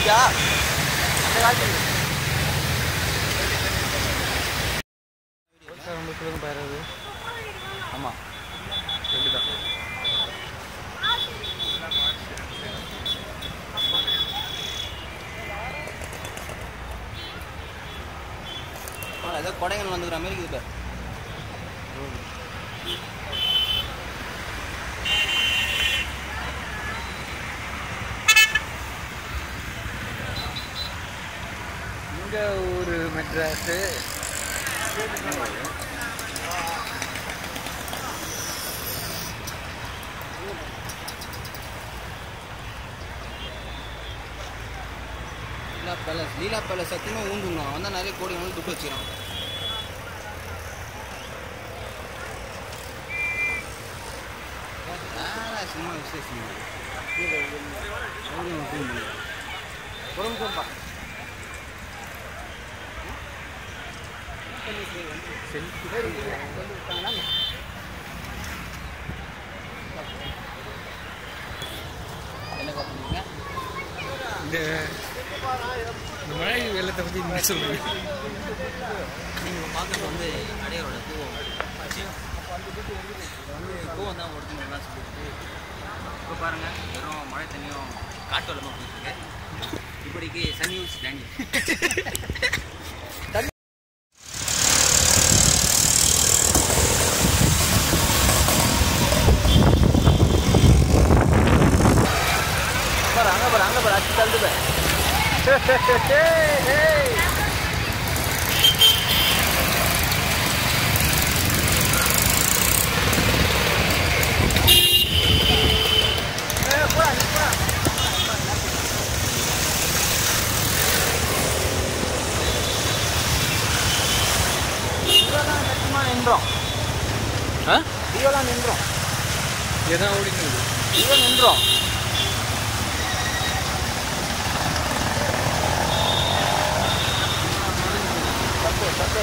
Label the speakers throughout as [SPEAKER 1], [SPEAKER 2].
[SPEAKER 1] காலத்துக்கா அந்த காலத்துக்கு
[SPEAKER 2] உங்களுக்கு சொல்லுங்க பாரு
[SPEAKER 1] ஆமாம்
[SPEAKER 2] எப்படிதான்
[SPEAKER 1] ஏதோ கொடைகள் வந்துக்கிற மாதிரி இருக்குது பாரு.
[SPEAKER 2] இங்கே ஒரு மெட்ராஸு
[SPEAKER 1] லீலா பேலஸ் லீலா பேலஸ் சத்தியமாக ஊந்துங்க அவன் தான் நிறைய கோடி வந்து துட்டு வச்சுக்கிறான் வேலை சும்மா விசேஷம்
[SPEAKER 2] ஒரு நிமிஷம்ப்பா
[SPEAKER 1] என்ன பண்ணுறீங்க
[SPEAKER 2] இந்த இந்த மழை வெள்ளத்தை பற்றி நீங்கள் சொல்லுங்கள்
[SPEAKER 1] நீங்கள் பார்க்குறது வந்து நடையரோட கூவம் வந்து கூவம் தான் ஒடுக்கணும்லாம் சொல்லிட்டு இப்போ பாருங்கள் வெறும் மழை தண்ணியும் காட்டு வெள்ளமாக போயிட்டு இருக்கு இப்படிக்கு சன் நியூஸ் டேனி
[SPEAKER 2] பாரு அங்கே பாரு அங்கே பாரு அச்சு தள்ளு பாரு நின்றோம்
[SPEAKER 1] ஆ
[SPEAKER 2] டியோலாம் நின்றோம் எதான் ஓடிக்கிறது டியோ நின்றோம் சத்து சத்து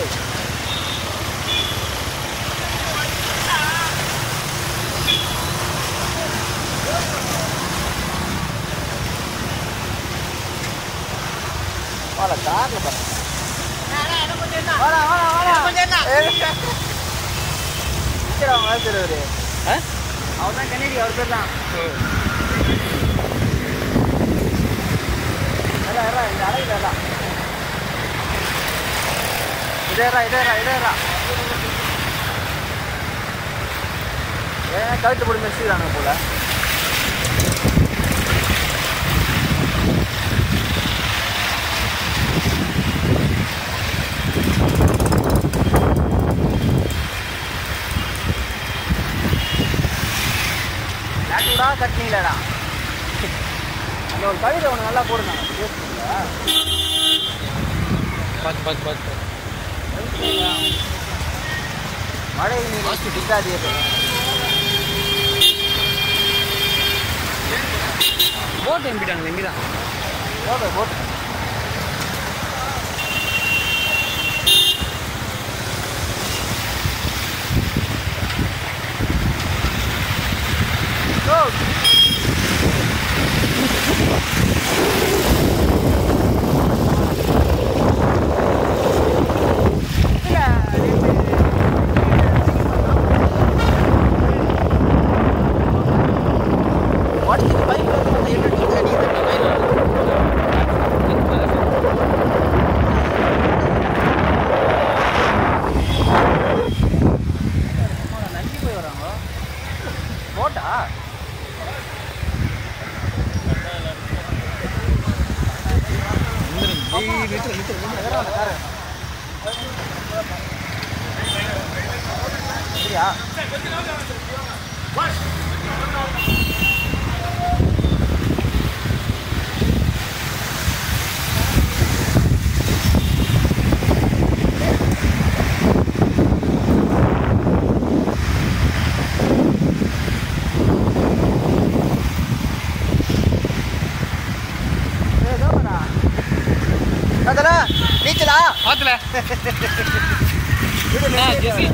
[SPEAKER 2] வாடா கார்ல பாரு வாடா வாடா வாடா நிக்கிறவங்க வேலை செய்றவரு
[SPEAKER 1] ஆ
[SPEAKER 2] அவர் தான் கன்னடி அவர் பேர் தான் எல்லாம் எல்லாம் இந்த அடையில எல்லாம் இதேரா இதேரா இதேரா ஏன் கழுத்து போட்டு மெஸ்ஸிக்கிறாங்க போல லாட்டுடா கட்டினீங்களா அந்த ஒரு கவிதை ஒன்று நல்லா போடுங்க
[SPEAKER 1] பார்த்து பார்த்து பார்த்து
[SPEAKER 2] மழை நீர் பிடிக்காதீர்கள்
[SPEAKER 1] போட்டு எம்பிட்டாங்க எம்பி தான்
[SPEAKER 2] போட்டு போட்டு நன்றி போய் வராங்க போட்டா சரியா ಅದಲ್ಲ ನೀಚಲಾ
[SPEAKER 1] பார்த்துல ஆ, ஜெசி.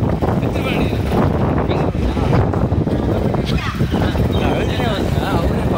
[SPEAKER 2] அவரு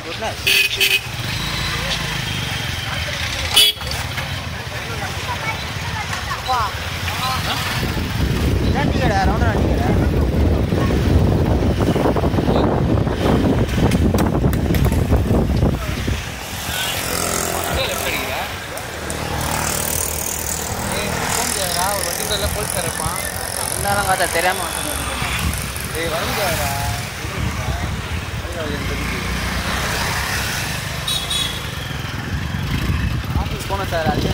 [SPEAKER 1] குட்னஸ்
[SPEAKER 2] இதான் டீ கடை ரவுண்டா டீ கடை
[SPEAKER 1] லெஃப்ட் அடிக்கிறா ஏய் ஃபோன் செய்யறா ஒரு வண்டி கூட போலீஸ்கார் இருப்பான்
[SPEAKER 2] இருந்தாலும் காத்தா தெரியாம
[SPEAKER 1] ஏய் வர முடியாதா
[SPEAKER 2] ஆஃபீஸ் போனேன் சார் அது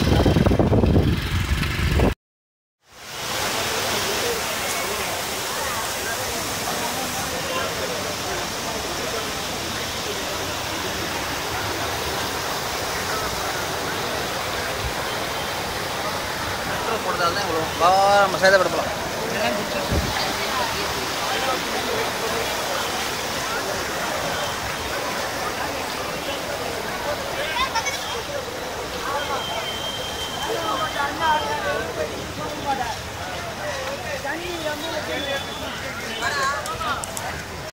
[SPEAKER 1] மெட்ரோ போடுறதால தான் இவ்வளோ
[SPEAKER 2] வா நம்ம சேதப்பட போகலாம்